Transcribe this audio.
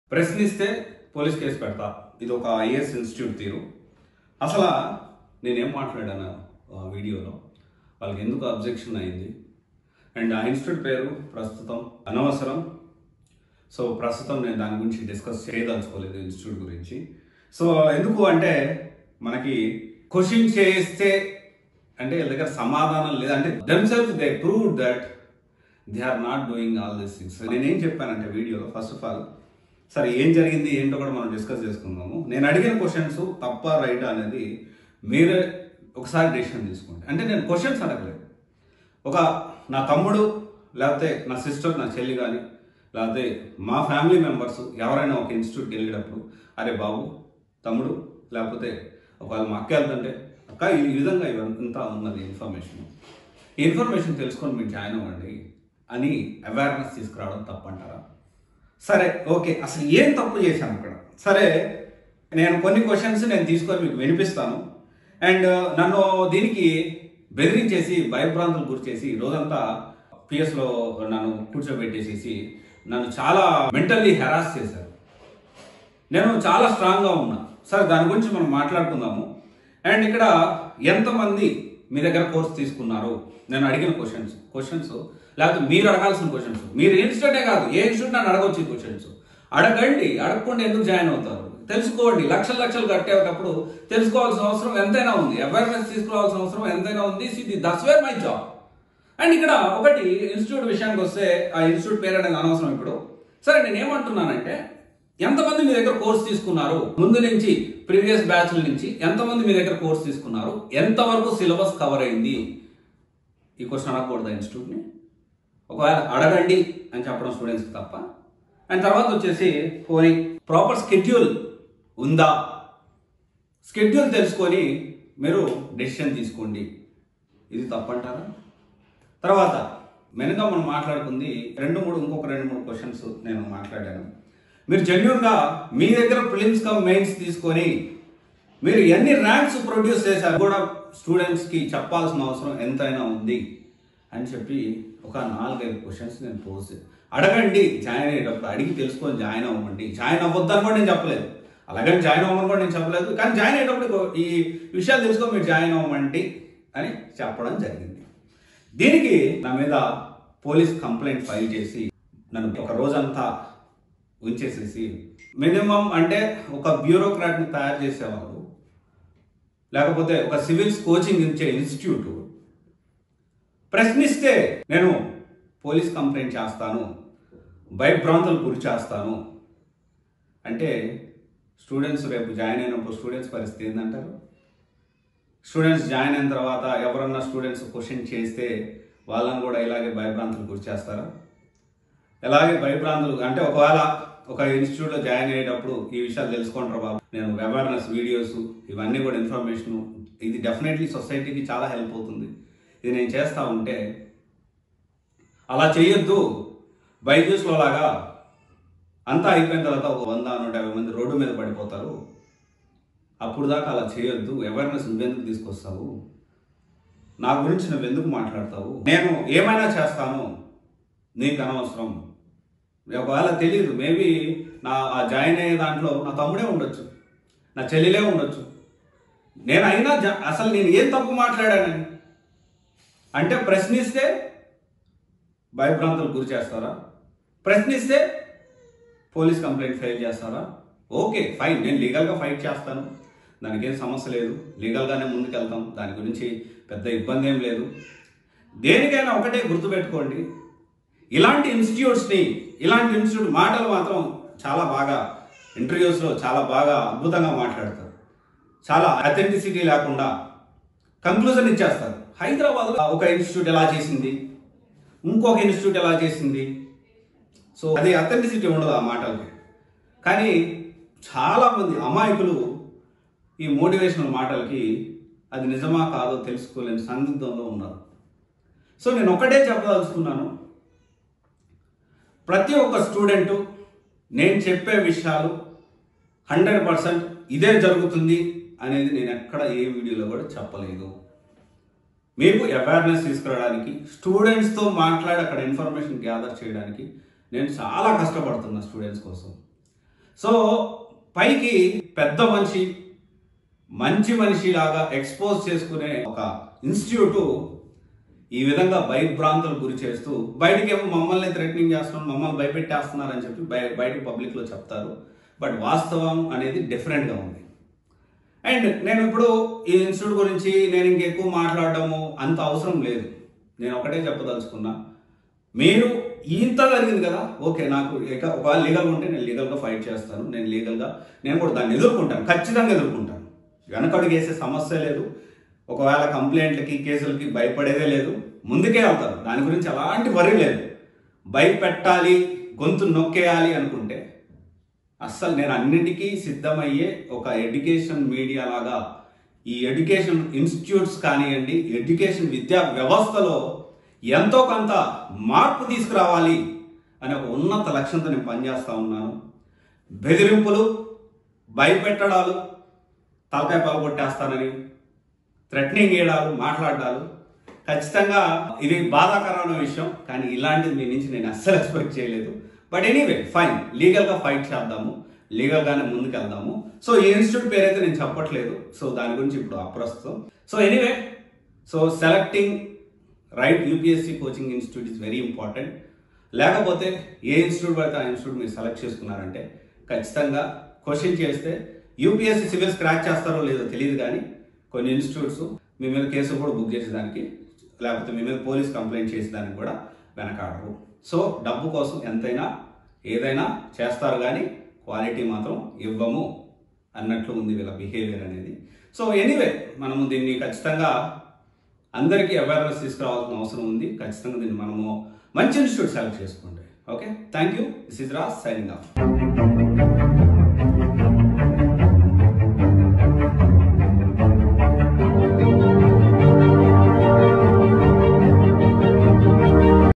ప్రశ్నిస్తే police case పెడతా ఇది ఒక ఐఏఎస్ ఇన్స్టిట్యూట్ తీరు అసలు నేనేం మాట్లాడాను ఆ వీడియోలో వాళ్ళకి ఎందుకు అబ్జెక్షన్ అయింది అండ్ ఆ ఇన్స్టిట్యూట్ పేరు ప్రస్తుతం అనవసరం సో ప్రస్తుతం నేను దాని గురించి డిస్కస్ చేయదలుచుకోలేదు ఇన్స్టిట్యూట్ గురించి సో ఎందుకు అంటే మనకి క్వశ్చన్ చేస్తే అంటే వీళ్ళ దగ్గర సమాధానం లేదు అంటే themselves they prove that they are not doing all this things నేనేం చెప్పానంటే వీడియోలో ఫస్ట్ ఆఫ్ ఆల్ సరే ఏం జరిగింది ఏంటో కూడా మనం డిస్కస్ చేసుకుందాము నేను అడిగిన క్వశ్చన్స్ తప్ప రైట్ అనేది మీరే ఒకసారి డెసిషన్ తీసుకోండి అంటే నేను క్వశ్చన్స్ అడగలేదు ఒక నా తమ్ముడు లేకపోతే నా సిస్టర్ నా చెల్లి కానీ లేకపోతే మా ఫ్యామిలీ మెంబర్స్ ఎవరైనా ఒక ఇన్స్టిట్యూట్కి వెళ్ళేటప్పుడు అరే బాబు తమ్ముడు లేకపోతే ఒకవేళ మా అక్క వెళ్తుంటే అక్క ఈ విధంగా ఇవ- ఇంత ఉన్నది ఇన్ఫర్మేషన్ ఈ ఇన్ఫర్మేషన్ తెలుసుకొని మీరు జాయిన్ అవ్వండి అని అవేర్నెస్ తీసుకురావడం తప్పంటారా సరే ఓకే అసలు ఏం తప్పు చేశాను అక్కడ సరే నేను కొన్ని క్వశ్చన్స్ నేను తీసుకొని మీకు వినిపిస్తాను అండ్ నన్ను దీనికి బెదిరించేసి భయభ్రాంతులు గురి చేసి రోజంతా పిఎస్లో నన్ను కూర్చోబెట్టేసేసి నన్ను చాలా మెంటల్లీ హెరాస్ చేశారు నేను చాలా స్ట్రాంగ్గా ఉన్నా సరే దాని గురించి మనం మాట్లాడుకుందాము అండ్ ఇక్కడ ఎంతమంది మీ దగ్గర కోర్స్ తీసుకున్నారు నేను అడిగిన క్వశ్చన్స్ క్వశ్చన్స్ లేకపోతే మీరు అడగాల్సిన క్వశ్చన్స్ మీరు ఇన్స్టిట్యూటే కాదు ఏ ఇన్స్టిట్యూట్ నన్ను అడగవచ్చు ఈ క్వశ్చన్స్ అడగండి అడగకుండా ఎందుకు జాయిన్ అవుతారు తెలుసుకోండి లక్షలు లక్షలు కట్టేటప్పుడు తెలుసుకోవాల్సిన అవసరం ఎంతైనా ఉంది అవేర్నెస్ తీసుకోవాల్సిన అవసరం ఎంతైనా ఉంది ఇది that's where my job and ఇక్కడ ఒకటి ఇన్స్టిట్యూట్ విషయానికి వస్తే ఆ ఇన్స్టిట్యూట్ పేరు అనేది అనవసరం ఇప్పుడు సరే నేను ఏమంటున్నానంటే ఎంతమంది మీ దగ్గర కోర్స్ తీసుకున్నారు ముందు నుంచి ప్రీవియస్ బ్యాచ్ల నుంచి ఎంతమంది మీ దగ్గర కోర్స్ తీసుకున్నారు ఎంతవరకు సిలబస్ కవర్ అయింది ఈ క్వశ్చన్ అడగకూడదు ఇన్స్టిట్యూట్ని ఒకవేళ అడగండి అని చెప్పడం స్టూడెంట్స్కి తప్ప అండ్ తర్వాత వచ్చేసి పోనీ ప్రాపర్ స్కెడ్యూల్ ఉందా స్కెడ్యూల్ తెలుసుకొని మీరు డెసిషన్ తీసుకోండి ఇది తప్పంటారా తర్వాత మెనుగా మనం మాట్లాడుకుంది రెండు మూడు ఇంకొక రెండు మూడు క్వశ్చన్స్ నేను మాట్లాడాను మీరు జెన్యున్గా మీ దగ్గర ప్రిలిమ్స్ కమ్ మెయిన్స్ తీసుకొని మీరు ఎన్ని ర్యాంక్స్ ప్రొడ్యూస్ చేశారు కూడా స్టూడెంట్స్కి చెప్పాల్సిన అవసరం ఎంతైనా ఉంది అని చెప్పి ఒక నాలుగైదు క్వశ్చన్స్ నేను పోస్ట్ అడగండి జాయిన్ అయ్యేటప్పుడు అడిగి తెలుసుకొని జాయిన్ అవ్వమండి జాయిన్ అవ్వద్దని కూడా నేను చెప్పలేదు అలాగని జాయిన్ అవ్వమని కూడా నేను చెప్పలేదు కానీ జాయిన్ అయ్యేటప్పుడు ఈ విషయాలు తెలుసుకొని మీరు జాయిన్ అవ్వమండి అని చెప్పడం జరిగింది దీనికి నా మీద పోలీస్ కంప్లైంట్ ఫైల్ చేసి నన్ను ఒక రోజంతా ఉంచేసేసి మినిమం అంటే ఒక బ్యూరోక్రాట్ని తయారు చేసేవాళ్ళు లేకపోతే ఒక సివిల్స్ కోచింగ్ ఇచ్చే ఇన్స్టిట్యూట్ ప్రశ్నిస్తే నేను పోలీస్ కంప్లైంట్ చేస్తాను భయభ్రాంతులు గురి చేస్తాను అంటే స్టూడెంట్స్ రేపు జాయిన్ అయినప్పుడు స్టూడెంట్స్ పరిస్థితి ఏంటంటారు స్టూడెంట్స్ జాయిన్ అయిన తర్వాత ఎవరన్నా స్టూడెంట్స్ క్వశ్చన్ చేస్తే వాళ్ళని కూడా ఇలాగే భయభ్రాంతులు గురి చేస్తారా ఎలాగే భయభ్రాంతులు అంటే ఒకవేళ ఒక ఇన్స్టిట్యూట్లో జాయిన్ అయ్యేటప్పుడు ఈ విషయాలు తెలుసుకుంటారు బాబు నేను అవేర్నెస్ వీడియోస్ ఇవన్నీ కూడా ఇన్ఫర్మేషన్ ఇది డెఫినెట్లీ సొసైటీకి చాలా హెల్ప్ అవుతుంది ఇది నేను చేస్తా ఉంటే అలా చేయొద్దు బైజూస్లో లాగా అంతా అయిపోయిన తర్వాత ఒక వంద నూట యాభై మంది రోడ్డు మీద పడిపోతారు అప్పుడు దాకా అలా చేయొద్దు అవేర్నెస్ నువ్వెందుకు తీసుకొస్తావు నా గురించి నువ్వు ఎందుకు మాట్లాడతావు నేను ఏమైనా చేస్తాను నీకు అనవసరం ఒకవేళ తెలియదు మేబీ నా ఆ జాయిన్ అయ్యే దాంట్లో నా తమ్ముడే ఉండొచ్చు నా చెల్లెలే ఉండొచ్చు నేను అయినా జ- అసలు నేను ఏం తప్పు మాట్లాడానని అంటే ప్రశ్నిస్తే భయభ్రాంతులు గురి చేస్తారా ప్రశ్నిస్తే పోలీస్ కంప్లైంట్ ఫైల్ చేస్తారా ఓకే ఫైన్ నేను లీగల్గా ఫైట్ చేస్తాను దానికి ఏం సమస్య లేదు లీగల్గానే ముందుకెళ్తాం దాని గురించి పెద్ద ఇబ్బంది ఏం లేదు దేనికైనా ఒకటే గుర్తుపెట్టుకోండి ఇలాంటి ఇన్స్టిట్యూట్స్ని ఇలాంటి ఇన్స్టిట్యూట్ మాటలు మాత్రం చాలా బాగా ఇంటర్వ్యూస్లో చాలా బాగా అద్భుతంగా మాట్లాడతారు చాలా అథెంటిసిటీ లేకుండా కంక్లూజన్ ఇచ్చేస్తారు హైదరాబాద్లో ఒక ఇన్స్టిట్యూట్ ఎలా చేసింది ఇంకొక ఇన్స్టిట్యూట్ ఎలా చేసింది సో అది అథెంటిసిటీ ఉండదు ఆ మాటలకి కానీ చాలామంది అమాయకులు ఈ మోటివేషనల్ మాటలకి అది నిజమా కాదో తెలుసుకోలేని సందిగ్ధంలో ఉన్నారు సో నేను ఒకటే చెప్పదలుచుకున్నాను ప్రతి ఒక్క స్టూడెంట్ నేను చెప్పే విషయాలు హండ్రెడ్ పర్సెంట్ ఇదే జరుగుతుంది అనేది నేను ఎక్కడ ఏ వీడియోలో కూడా చెప్పలేదు మీకు అవేర్నెస్ తీసుకురావడానికి స్టూడెంట్స్తో మాట్లాడి అక్కడ ఇన్ఫర్మేషన్ గ్యాదర్ చేయడానికి నేను చాలా కష్టపడుతున్నా స్టూడెంట్స్ కోసం సో పైకి పెద్ద మనిషి మంచి మనిషి లాగా ఎక్స్పోజ్ చేసుకునే ఒక ఇన్స్టిట్యూట్ ఈ విధంగా భయభ్రాంతులు గురి చేస్తూ బయటికి ఏమో మమ్మల్ని థ్రెటనింగ్ చేస్తున్నాం మమ్మల్ని భయపెట్టేస్తున్నారు అని చెప్పి బయ బయట పబ్లిక్లో చెప్తారు బట్ వాస్తవం అనేది డిఫరెంట్గా ఉంది అండ్ నేను ఇప్పుడు ఈ ఇన్స్టిట్యూట్ గురించి నేను ఇంకెక్కువ మాట్లాడడము అంత అవసరం లేదు నేను ఒకటే చెప్పదలుచుకున్నా మీరు ఇంత జరిగింది కదా ఓకే నాకు ఇక ఒకవేళ లీగల్ ఉంటే నేను లీగల్గా ఫైట్ చేస్తాను నేను లీగల్గా నేను కూడా దాన్ని ఎదుర్కొంటాను ఖచ్చితంగా ఎదుర్కొంటాను వెనకడుగు వేసే సమస్య లేదు ఒకవేళ కంప్లైంట్లకి కేసులకి భయపడేదే లేదు ముందుకే వెళ్తాను దాని గురించి ఎలాంటి వరి లేదు భయపెట్టాలి గొంతు నొక్కేయాలి అనుకుంటే అస్సలు నేను అన్నిటికీ సిద్ధమయ్యే ఒక ఎడ్యుకేషన్ మీడియా లాగా ఈ ఎడ్యుకేషన్ ఇన్స్టిట్యూట్స్ కానివ్వండి ఎడ్యుకేషన్ విద్యా వ్యవస్థలో ఎంతో కొంత మార్పు తీసుకురావాలి అనే ఒక ఉన్నత లక్ష్యంతో నేను పనిచేస్తా ఉన్నాను బెదిరింపులు భయపెట్టడాలు తలకాయ పగలగొట్టేస్తానని థ్రెటనింగ్ చేయడాలు మాట్లాడాలు ఖచ్చితంగా ఇది బాధాకరమైన విషయం కానీ ఇలాంటిది మీ నుంచి నేను అస్సలు ఎక్స్పెక్ట్ చేయలేదు బట్ ఎనీవే ఫైన్ లీగల్గా ఫైట్ చేద్దాము లీగల్గానే ముందుకు వెళ్దాము సో ఈ ఇన్స్టిట్యూట్ పేరు అయితే నేను చెప్పట్లేదు సో దాని గురించి ఇప్పుడు అప్రస్తుతం so anyway so selecting right UPSC coaching institute is very important లేకపోతే ఏ ఇన్స్టిట్యూట్ పడితే ఆ ఇన్స్టిట్యూట్ మీరు సెలెక్ట్ చేసుకున్నారంటే ఖచ్చితంగా క్వశ్చన్ చేస్తే యూపీఎస్సీ సివిల్స్ క్రాక్ చేస్తారో లేదో తెలియదు కానీ కొన్ని ఇన్స్టిట్యూట్స్ మీ మీద కేసు కూడా బుక్ చేసేదానికి లేకపోతే మీ మీద పోలీస్ కంప్లైంట్ చేసేదానికి కూడా వెనకాడరు సో డబ్బు కోసం ఎంతైనా ఏదైనా చేస్తారు కానీ క్వాలిటీ మాత్రం ఇవ్వము అన్నట్లు ఉంది వీళ్ళ బిహేవియర్ అనేది సో ఎనీవే మనము దీన్ని ఖచ్చితంగా అందరికీ అవేర్నెస్ తీసుకురావాల్సిన అవసరం ఉంది ఖచ్చితంగా దీన్ని మనము మంచి ఇన్స్టిట్యూట్ సెలెక్ట్ చేసుకోండి okay thank you this is రా సైనింగ్ ఆఫ్